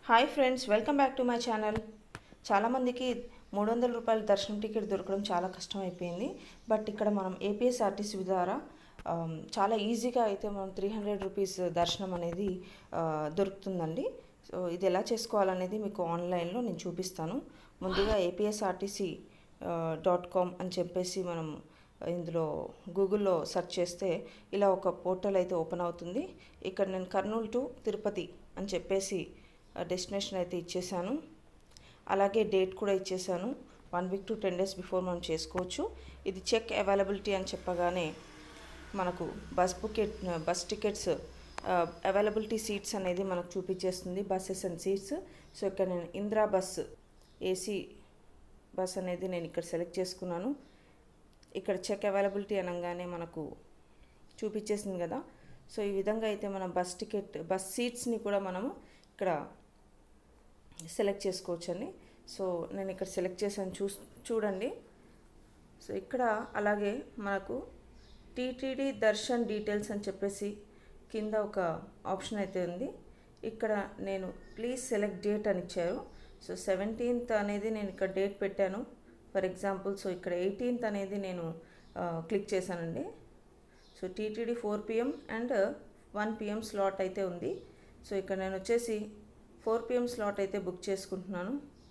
hi friends welcome back to my channel చాలామందికి మూడు వందల రూపాయల దర్శనం టికెట్ దొరకడం చాలా కష్టం అయిపోయింది బట్ ఇక్కడ మనం ఏపీఎస్ఆర్టీసీ ద్వారా ఆమ్, చాలా ఈజీగా అయితే మనం త్రీ హండ్రెడ్ రూపీస్ దర్శనం అనేది ఆ, దొరుకుతుందండి సో ఇది ఎలా చేసుకోవాలనేది మీకు ఆన్లైన్లో నేను చూపిస్తాను ముందుగా ఏపీఎస్ఆర్టీసీ డాట్ కామ్ అని చెప్పేసి మనం ఇందులో గూగుల్లో సెర్చ్ చేస్తే ఇలా ఒక పోర్టల్ అయితే ఓపెన్ అవుతుంది ఇక్కడ నేను కర్నూలు టు తిరుపతి అని చెప్పేసి డెస్టినేషన్ అయితే ఇచ్చేసాను అలాగే డేట్ కూడా ఇచ్చేసాను one week to ten days before మనం చేసుకోవచ్చు ఇది చెక్ అవైలబిలిటీ అని చెప్పగానే మనకు బస్ బుకెట్ బస్ టికెట్స్ అవైలబిలిటీ సీట్స్ అనేది మనకు చూపించేస్తుంది బస్సెస్ అండ్ సీట్స్ సో ఇక్కడ నేను ఇందిరా బస్ ఏసీ బస్ అనేది నేను ఇక్కడ సెలెక్ట్ చేసుకున్నాను ఇక్కడ చెక్ అవైలబిలిటీ అనగానే మనకు చూపించేసింది కదా సో ఈ విధంగా అయితే మనం బస్ టికెట్ బస్ సీట్స్ని కూడా మనము ఇక్కడ సెలెక్ట్ చేసుకోవచ్చండి సో నేను ఇక్కడ సెలెక్ట్ చేశాను చూ చూడండి సో ఇక్కడ అలాగే మనకు టీటీడీ దర్శన్ డీటెయిల్స్ అని చెప్పేసి కింద ఒక ఆప్షన్ అయితే ఉంది ఇక్కడ నేను ప్లీజ్ సెలెక్ట్ డేట్ అని ఇచ్చారు సో సెవెంటీన్త్ అనేది నేను ఇక్కడ డేట్ పెట్టాను ఫర్ ఎగ్జాంపుల్ సో ఇక్కడ ఎయిటీన్త్ అనేది నేను క్లిక్ చేశానండి so TTD four PM and one PM slot అయితే ఉంది సో ఇక్కడ నేను వచ్చేసి ఫోర్ పిఎం స్లాట్ అయితే బుక్ చేసుకుంటున్నాను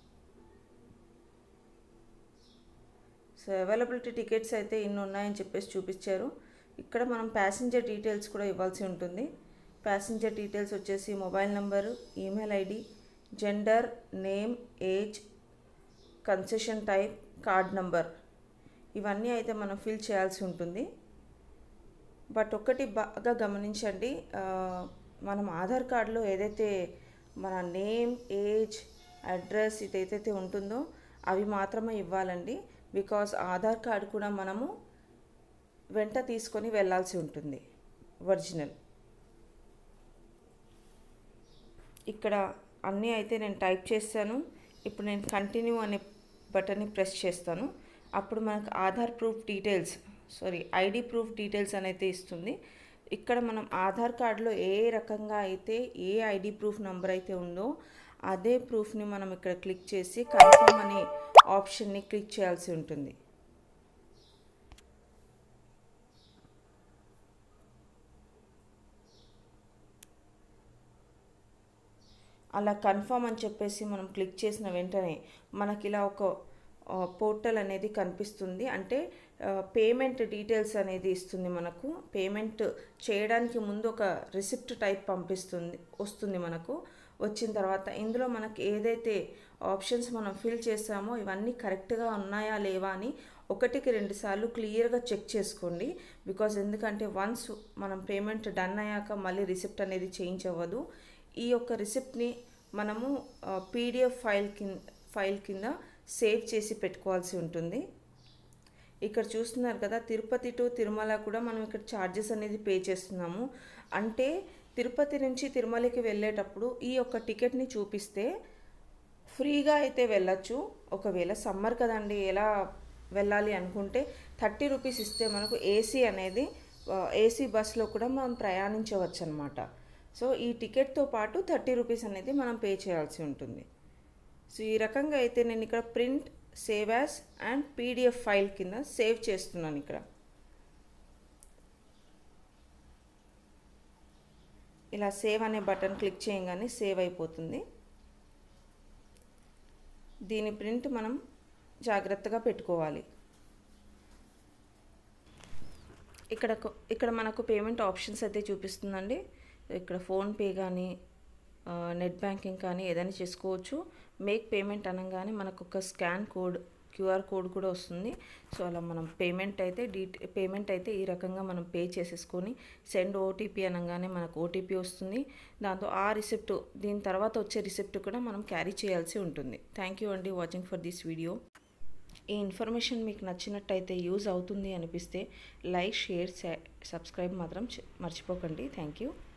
సో అవైలబిలిటీ టికెట్స్ అయితే ఇన్ని ఉన్నాయని చెప్పేసి చూపించారు ఇక్కడ మనం ప్యాసింజర్ డీటెయిల్స్ కూడా ఇవ్వాల్సి ఉంటుంది ప్యాసింజర్ డీటెయిల్స్ వచ్చేసి mobile number email ID gender name age concession type card number ఇవన్నీ అయితే మనం ఫిల్ చేయాల్సి ఉంటుంది బట్ ఒక్కటి బాగా గమనించండి ఆ, మనం ఆధార్ కార్డులో ఏదైతే మన నేమ్ ఏజ్ అడ్రస్ ఇదైతే ఉంటుందో అవి మాత్రమే ఇవ్వాలండి బికాస్ ఆధార్ కార్డు కూడా మనము వెంట తీసుకొని వెళ్ళాల్సి ఉంటుంది ఒరిజినల్ ఇక్కడ అన్నీ అయితే నేను టైప్ చేస్తాను ఇప్పుడు నేను కంటిన్యూ అనే బటన్ని ప్రెస్ చేస్తాను అప్పుడు మనకు Aadhaar proof details sorry ID proof details అనేది ఇస్తుంది ఇక్కడ మనం ఆధార్ కార్డులో ఏ రకంగా అయితే ఏ ఐడి ప్రూఫ్ నెంబర్ అయితే ఉందో అదే ప్రూఫ్ని మనం ఇక్కడ క్లిక్ చేసి కన్ఫర్మ్ అనే ఆప్షన్ని క్లిక్ చేయాల్సి ఉంటుంది అలా కన్ఫర్మ్ అని చెప్పేసి మనం క్లిక్ చేసిన వెంటనే మనకి ఇలా ఒక పోర్టల్ అనేది కనిపిస్తుంది అంటే పేమెంట్ డీటెయిల్స్ అనేది ఇస్తుంది మనకు పేమెంట్ చేయడానికి ముందు ఒక రిసిప్ట్ టైప్ పంపిస్తుంది వస్తుంది మనకు వచ్చిన తర్వాత ఇందులో మనకి ఏదైతే ఆప్షన్స్ మనం ఫిల్ చేసామో ఇవన్నీ కరెక్ట్గా ఉన్నాయా లేవా అని ఒకటికి రెండు సార్లు క్లియర్గా చెక్ చేసుకోండి బికాజ్ ఎందుకంటే వన్స్ మనం పేమెంట్ డన్ అయ్యాక మళ్ళీ రిసిప్ట్ అనేది చేంజ్ అవ్వదు ఈ యొక్క రిసిప్ట్ని మనము పీడిఎఫ్ ఫైల్ కింద ఫైల్ కింద సేవ్ చేసి పెట్టుకోవాల్సి ఉంటుంది ఇక్కడ చూస్తున్నారు కదా తిరుపతి టు తిరుమల కూడా మనం ఇక్కడ ఛార్జెస్ అనేది పే చేస్తున్నాము అంటే తిరుపతి నుంచి తిరుమలకి వెళ్ళేటప్పుడు ఈ యొక్క టికెట్ని చూపిస్తే ఫ్రీగా అయితే వెళ్ళచ్చు ఒకవేళ సమ్మర్ కదండి ఎలా వెళ్ళాలి అనుకుంటే థర్టీ రూపీస్ ఇస్తే మనకు ఏసీ అనేది ఏసీ బస్లో కూడా మనం ప్రయాణించవచ్చు అనమాట సో ఈ టికెట్తో పాటు థర్టీ రూపీస్ అనేది మనం పే చేయాల్సి ఉంటుంది సో ఈ రకంగా అయితే నేను ఇక్కడ print save as and PDF file కింద సేవ్ చేస్తున్నాను ఇక్కడ ఇలా సేవ్ అనే బటన్ క్లిక్ చేయగానే సేవ్ అయిపోతుంది దీని ప్రింట్ మనం జాగ్రత్తగా పెట్టుకోవాలి ఇక్కడ ఇక్కడ మనకు పేమెంట్ ఆప్షన్స్ అయితే చూపిస్తుందండి ఇక్కడ ఫోన్పే కానీ నెట్ బ్యాంకింగ్ కానీ ఏదైనా చేసుకోవచ్చు మేక్ పేమెంట్ అనగానే మనకు ఒక స్కాన్ కోడ్ క్యూఆర్ కోడ్ కూడా వస్తుంది సో అలా మనం పేమెంట్ అయితే డీటే పేమెంట్ అయితే ఈ రకంగా మనం పే చేసేసుకొని సెండ్ ఓటీపీ అనగానే మనకు ఓటీపీ వస్తుంది దాంతో ఆ రిసిప్ట్ దీని తర్వాత వచ్చే రిసిప్ట్ కూడా మనం క్యారీ చేయాల్సి ఉంటుంది థ్యాంక్ యూ అండి వాచింగ్ ఫర్ దిస్ వీడియో ఈ ఇన్ఫర్మేషన్ మీకు నచ్చినట్టయితే యూజ్ అవుతుంది అనిపిస్తే లైక్ షేర్ సబ్స్క్రైబ్ మాత్రం మర్చిపోకండి థ్యాంక్ యూ